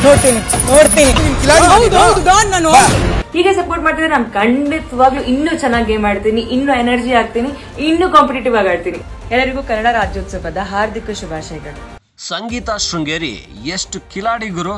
ನೋಡ್ತೀನಿ ನೋಡ್ತೀನಿ ಹೌದು ಹೌದು ಡಾನ್ ನಾನು ಹೀಗೆ ಸಪೋರ್ಟ್ ಮಾಡ್ತಿದ್ರೆ ನಾನು ಖಂಡಿತವಾಗ್ಲೂ ಇನ್ನೂ ಚೆನ್ನಾಗಿ ಗೇಮ್ ಆಡ್ತೀನಿ ಇನ್ನೂ ಎನರ್ಜಿ ಆಗ್ತೀನಿ ಇನ್ನೂ ಕಾಂಪಿಟೇಟಿವ್ ಆಗಿ ಆಡ್ತೀನಿ ಎಲ್ಲರಿಗೂ ಕನ್ನಡ ರಾಜ್ಯೋತ್ಸವದ ಹಾರ್ದಿಕ ಶುಭಾಶಯಗಳು ಸಂಗೀತ ಶೃಂಗೇರಿ ಎಷ್ಟು ಕಿಲಾಡಿ ಗುರು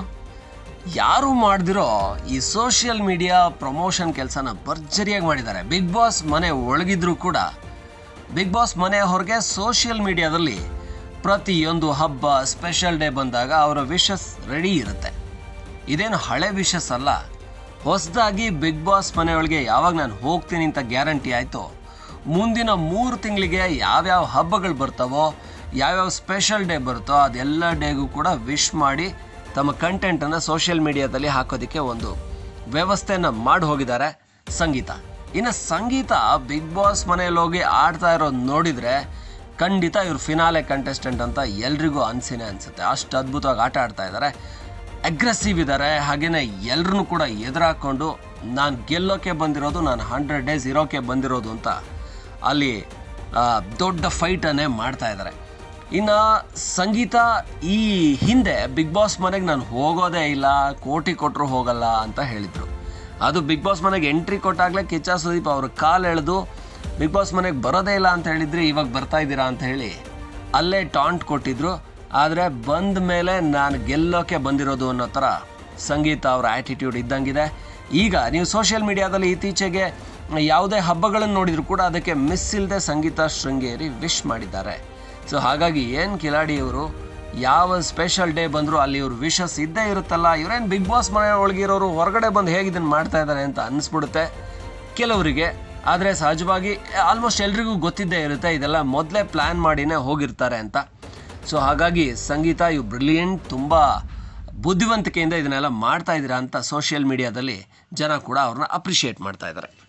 ಯಾರು ಮಾಡ್ದಿರೋ ಈ ಸೋಷಿಯಲ್ ಮೀಡಿಯಾ ಪ್ರಮೋಷನ್ ಕೆಲಸನ ಭರ್ಜರಿಯಾಗಿ ಮಾಡಿದ್ದಾರೆ ಬಿಗ್ ಬಾಸ್ ಮನೆ ಒಳಗಿದ್ರು ಕೂಡ ಬಿಗ್ ಬಾಸ್ ಮನೆ ಹೊರಗೆ ಸೋಷಿಯಲ್ ಮೀಡಿಯಾದಲ್ಲಿ ಪ್ರತಿಯೊಂದು ಹಬ್ಬ ಸ್ಪೆಷಲ್ ಡೇ ಬಂದಾಗ ಅವರ ವಿಶಸ್ ರೆಡಿ ಇರುತ್ತೆ ಇದೇನು ಹಳೆ ವಿಶಸ್ ಅಲ್ಲ ಹೊಸದಾಗಿ ಬಿಗ್ ಬಾಸ್ ಮನೆಯೊಳಗೆ ಯಾವಾಗ ನಾನು ಹೋಗ್ತೀನಿ ಅಂತ ಗ್ಯಾರಂಟಿ ಆಯಿತು ಮುಂದಿನ ಮೂರು ತಿಂಗಳಿಗೆ ಯಾವ್ಯಾವ ಹಬ್ಬಗಳು ಬರ್ತಾವೋ ಯಾವ್ಯಾವ ಸ್ಪೆಷಲ್ ಡೇ ಬರುತ್ತೋ ಅದೆಲ್ಲ ಡೇಗೂ ಕೂಡ ವಿಶ್ ಮಾಡಿ ತಮ್ಮ ಕಂಟೆಂಟನ್ನು ಸೋಷಿಯಲ್ ಮೀಡಿಯಾದಲ್ಲಿ ಹಾಕೋದಕ್ಕೆ ಒಂದು ವ್ಯವಸ್ಥೆಯನ್ನು ಮಾಡಿ ಹೋಗಿದ್ದಾರೆ ಸಂಗೀತ ಇನ್ನು ಸಂಗೀತ ಬಿಗ್ ಬಾಸ್ ಮನೆಯಲ್ಲಿ ಹೋಗಿ ಆಡ್ತಾ ಇರೋದು ನೋಡಿದರೆ ಖಂಡಿತ ಇವ್ರು ಫಿನಾಲೆ ಕಂಟೆಸ್ಟೆಂಟ್ ಅಂತ ಎಲ್ರಿಗೂ ಅನ್ಸಿನೇ ಅನಿಸುತ್ತೆ ಅಷ್ಟು ಅದ್ಭುತವಾಗಿ ಆಟ ಆಡ್ತಾ ಇದ್ದಾರೆ ಅಗ್ರೆಸಿವ್ ಇದ್ದಾರೆ ಹಾಗೆಯೇ ಎಲ್ಲರೂ ಕೂಡ ಎದುರಾಕೊಂಡು ನಾನು ಗೆಲ್ಲೋಕೆ ಬಂದಿರೋದು ನಾನು ಹಂಡ್ರೆಡ್ ಡೇಸ್ ಇರೋಕೆ ಬಂದಿರೋದು ಅಂತ ಅಲ್ಲಿ ಆ, ದೊಡ್ಡ ಫೈಟನ್ನೇ ಮಾಡ್ತಾ ಇದ್ದಾರೆ ಇನ್ನು ಸಂಗೀತ ಈ ಹಿಂದೆ ಬಿಗ್ ಬಾಸ್ ಮನೆಗೆ ನಾನು ಹೋಗೋದೇ ಇಲ್ಲ ಕೋಟಿ ಕೊಟ್ಟರು ಹೋಗಲ್ಲ ಅಂತ ಹೇಳಿದರು ಅದು ಬಿಗ್ ಬಾಸ್ ಮನೆಗೆ ಎಂಟ್ರಿ ಕೊಟ್ಟಾಗಲೇ ಕಿಚ್ಚ ಸುದೀಪ್ ಅವ್ರ ಕಾಲು ಎಳೆದು ಬಿಗ್ ಬಾಸ್ ಮನೆಗೆ ಬರೋದೇ ಇಲ್ಲ ಅಂತ ಹೇಳಿದ್ರಿ ಇವಾಗ ಬರ್ತಾ ಇದ್ದೀರಾ ಅಂತ ಹೇಳಿ ಅಲ್ಲೇ ಟಾಂಟ್ ಕೊಟ್ಟಿದ್ರು ಆದರೆ ಬಂದ ಮೇಲೆ ನಾನು ಗೆಲ್ಲೋಕೆ ಬಂದಿರೋದು ಅನ್ನೋ ಥರ ಸಂಗೀತ ಅವರ ಆ್ಯಟಿಟ್ಯೂಡ್ ಇದ್ದಂಗಿದೆ ಈಗ ನೀವು ಸೋಷಿಯಲ್ ಮೀಡಿಯಾದಲ್ಲಿ ಇತ್ತೀಚೆಗೆ ಯಾವುದೇ ಹಬ್ಬಗಳನ್ನು ನೋಡಿದ್ರು ಕೂಡ ಅದಕ್ಕೆ ಮಿಸ್ ಇಲ್ಲದೆ ಸಂಗೀತ ಶೃಂಗೇರಿ ವಿಶ್ ಮಾಡಿದ್ದಾರೆ ಸೊ ಹಾಗಾಗಿ ಏನು ಕಿಲಾಡಿ ಇವರು ಯಾವ ಸ್ಪೆಷಲ್ ಡೇ ಬಂದರೂ ಅಲ್ಲಿ ಇವ್ರ ವಿಶಸ್ ಇದ್ದೇ ಇರುತ್ತಲ್ಲ ಇವರೇನು ಬಿಗ್ ಬಾಸ್ ಮನೆ ಒಳಗಿರೋರು ಹೊರಗಡೆ ಬಂದು ಹೇಗೆ ಇದನ್ನು ಮಾಡ್ತಾ ಇದ್ದಾರೆ ಅಂತ ಅನಿಸ್ಬಿಡುತ್ತೆ ಕೆಲವರಿಗೆ ಆದರೆ ಸಹಜವಾಗಿ ಆಲ್ಮೋಸ್ಟ್ ಎಲ್ರಿಗೂ ಗೊತ್ತಿದ್ದೇ ಇರುತ್ತೆ ಇದೆಲ್ಲ ಮೊದಲೇ ಪ್ಲ್ಯಾನ್ ಮಾಡಿನೇ ಹೋಗಿರ್ತಾರೆ ಅಂತ ಸೊ ಹಾಗಾಗಿ ಸಂಗೀತ ಇವು ಬ್ರಿಲಿಯಂಟ್ ತುಂಬ ಬುದ್ಧಿವಂತಿಕೆಯಿಂದ ಇದನ್ನೆಲ್ಲ ಮಾಡ್ತಾ ಇದ್ದೀರಾ ಅಂತ ಸೋಷಿಯಲ್ ಮೀಡಿಯಾದಲ್ಲಿ ಜನ ಕೂಡ ಅವ್ರನ್ನ ಅಪ್ರಿಷಿಯೇಟ್ ಮಾಡ್ತಾ ಇದ್ದಾರೆ